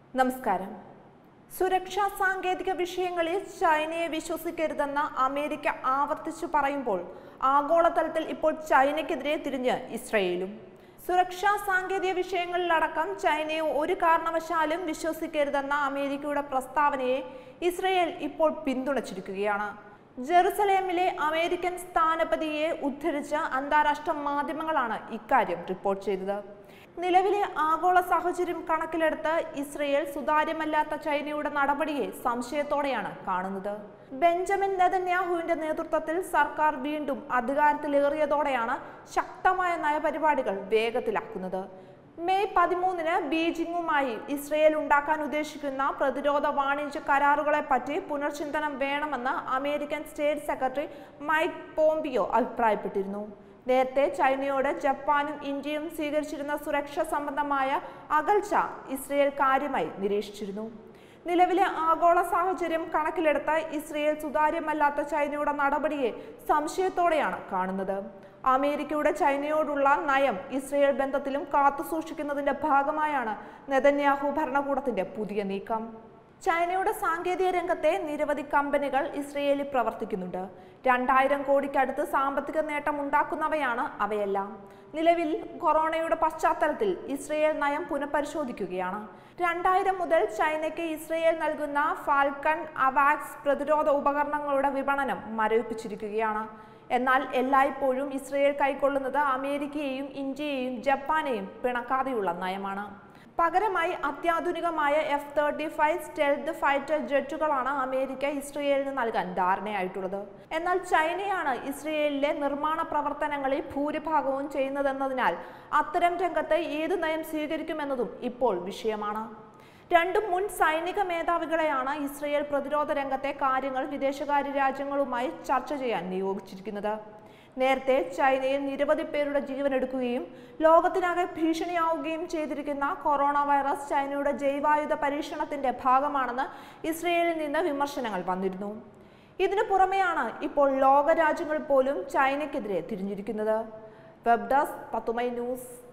നമസ്കാരം സുരക്ഷാ സാങ്കേതിക വിഷയങ്ങളിൽ ചൈനയെ വിശ്വസിക്കരുതെന്ന് അമേരിക്ക ആവർത്തിച്ചു പറയുമ്പോൾ ആഗോളതലത്തിൽ ഇപ്പോൾ ചൈനയ്ക്കെതിരെ തിരിഞ്ഞ് ഇസ്രയേലും സുരക്ഷാ സാങ്കേതിക വിഷയങ്ങളിലടക്കം ചൈനയെ ഒരു കാരണവശാലും വിശ്വസിക്കരുതെന്ന അമേരിക്കയുടെ പ്രസ്താവനയെ ഇസ്രയേൽ ഇപ്പോൾ പിന്തുണച്ചിരിക്കുകയാണ് ജെറുസലേമിലെ അമേരിക്കൻ സ്ഥാനപതിയെ ഉദ്ധരിച്ച് അന്താരാഷ്ട്ര മാധ്യമങ്ങളാണ് ഇക്കാര്യം റിപ്പോർട്ട് ചെയ്തത് നിലവിലെ ആഗോള സാഹചര്യം കണക്കിലെടുത്ത് ഇസ്രയേൽ സുതാര്യമല്ലാത്ത ചൈനയുടെ നടപടിയെ സംശയത്തോടെയാണ് കാണുന്നത് ബെഞ്ചമിൻ നെതന്യാഹുവിന്റെ നേതൃത്വത്തിൽ സർക്കാർ വീണ്ടും അധികാരത്തിലേറിയതോടെയാണ് ശക്തമായ നയപരിപാടികൾ വേഗത്തിലാക്കുന്നത് മെയ് പതിമൂന്നിന് ബീജിംഗുമായി ഇസ്രയേൽ ഉണ്ടാക്കാൻ ഉദ്ദേശിക്കുന്ന പ്രതിരോധ വാണിജ്യ കരാറുകളെ പറ്റി പുനർചിന്തനം വേണമെന്ന് American state secretary Mike Pompeo അഭിപ്രായപ്പെട്ടിരുന്നു നേരത്തെ ചൈനയോട് ജപ്പാനും ഇന്ത്യയും സ്വീകരിച്ചിരുന്ന സുരക്ഷ സംബന്ധമായ അകൽച്ച ഇസ്രയേൽ കാര്യമായി നിരീക്ഷിച്ചിരുന്നു നിലവിലെ ആഗോള സാഹചര്യം കണക്കിലെടുത്ത് ഇസ്രയേൽ സുതാര്യമല്ലാത്ത ചൈനയുടെ നടപടിയെ സംശയത്തോടെയാണ് കാണുന്നത് അമേരിക്കയുടെ ചൈനയോടുള്ള നയം ഇസ്രയേൽ ബന്ധത്തിലും കാത്തുസൂക്ഷിക്കുന്നതിന്റെ ഭാഗമായാണ് നെതന്യാഹു ഭരണകൂടത്തിന്റെ പുതിയ നീക്കം ചൈനയുടെ സാങ്കേതിക രംഗത്തെ നിരവധി കമ്പനികൾ ഇസ്രയേലിൽ പ്രവർത്തിക്കുന്നുണ്ട് രണ്ടായിരം കോടിക്കടുത്ത് സാമ്പത്തിക നേട്ടം ഉണ്ടാക്കുന്നവയാണ് അവയെല്ലാം നിലവിൽ കൊറോണയുടെ പശ്ചാത്തലത്തിൽ ഇസ്രയേൽ നയം പുനഃപരിശോധിക്കുകയാണ് രണ്ടായിരം മുതൽ ചൈനയ്ക്ക് ഇസ്രയേൽ നൽകുന്ന ഫാൽക്കൺ അവാക്സ് പ്രതിരോധ ഉപകരണങ്ങളുടെ വിപണനം മരവിപ്പിച്ചിരിക്കുകയാണ് എന്നാൽ എല്ലായ്പ്പോഴും ഇസ്രയേൽ കൈക്കൊള്ളുന്നത് അമേരിക്കയെയും ഇന്ത്യയെയും ജപ്പാനെയും പിണക്കാതെയുള്ള നയമാണ് പകരമായി അത്യാധുനികമായ F thirty five stealth fighter ജെറ്റുകളാണ് അമേരിക്ക ഇസ്രയേലിന് നൽകാൻ ധാരണയായിട്ടുള്ളത് എന്നാൽ ചൈനയാണ് ഇസ്രയേലിലെ നിർമ്മാണ പ്രവർത്തനങ്ങളിൽ ഭൂരിഭാഗവും ചെയ്യുന്നതെന്നതിനാൽ അത്തരം രംഗത്ത് ഏത് നയം സ്വീകരിക്കുമെന്നതും ഇപ്പോൾ വിഷയമാണ് രണ്ടും മുൻ സൈനിക മേധാവികളെയാണ് ഇസ്രയേൽ പ്രതിരോധ രംഗത്തെ കാര്യങ്ങൾ വിദേശകാര്യ രാജ്യങ്ങളുമായി ചർച്ച ചെയ്യാൻ നിയോഗിച്ചിരിക്കുന്നത് നേരത്തെ ചൈനയിൽ നിരവധി പേരുടെ ജീവനെടുക്കുകയും ലോകത്തിനാകെ ഭീഷണിയാവുകയും ചെയ്തിരിക്കുന്ന കൊറോണ വൈറസ് ചൈനയുടെ ജൈവായുധ പരീക്ഷണത്തിന്റെ ഭാഗമാണെന്ന് ഇസ്രയേലിൽ നിന്ന് വിമർശനങ്ങൾ വന്നിരുന്നു ഇതിനു പുറമെയാണ് ഇപ്പോൾ ലോക രാജ്യങ്ങൾ പോലും ചൈനയ്ക്കെതിരെ തിരിഞ്ഞിരിക്കുന്നത് വെബ് ഡെസ്ക് തത്തുമൈ ന്യൂസ്